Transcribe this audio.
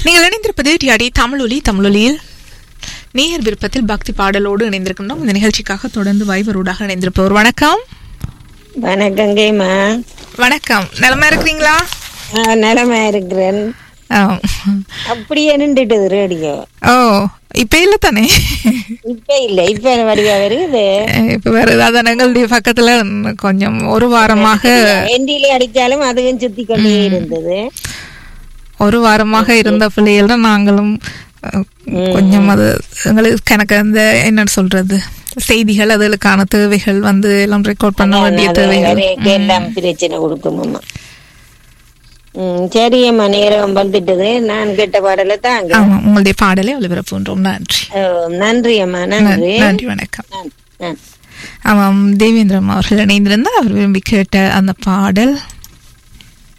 நீங்கள் இணைந்திருப்பது டிஆடி தமிழொலி தமிழொலியில் நேயர் விருப்பத்தில் பக்தி பாடலோடு இணைந்திருக்கின்றோம் இந்த நிகழ்ச்சிக்காக தொடர்ந்து வைபரோடாக இணைந்திருப்பவர் வணக்கம் வணக்கங்கம்மா வணக்கம் நலமா இருக்கிறீங்களா நலமா இருக்கிறேன் ஆ. அப்படியே நின்றுட்டுது ரேடியோ ஓ இப்ப இல்ல தானே இப்ப இல்ல இப்ப வடிவா வருது இப்ப வேற ஏதாவது எங்களுடைய பக்கத்துல கொஞ்சம் ஒரு வாரமாக எண்டியில அடிச்சாலும் அதுவும் சுத்தி கொண்டே இருந்தது ஒரு வாரமாக இருந்த பிள்ளைகள் தான் நாங்களும் அஹ், கொஞ்சம் அது எங்களுக்கு எனக்கு அந்த என்ன சொல்றது செய்திகள் அதுகளுக்கான தேவைகள் வந்து எல்லாம் ரெக்கார்ட் பண்ண வேண்டிய அது தேவைகள் வரைக்கும் எல்லாம் பிரச்சனை கொடுக்குமாம்மா ம் சரியம்மா நேரம் வந்துட்டது நான் கேட்ட பாடல தாங்க ஆமா உங்களுடைய பாடலை ஒளிபரப்புன்றோம் நன்றி ஓ, நன்றி அம்மா நன்றி நன்றி வணக்கம் நன்றி, நன்றி ஆமாம் தேவேந்திரம் அவர்கள் இணைந்திருந்தால் அவர் விரும்பி கேட்ட அந்த பாடல்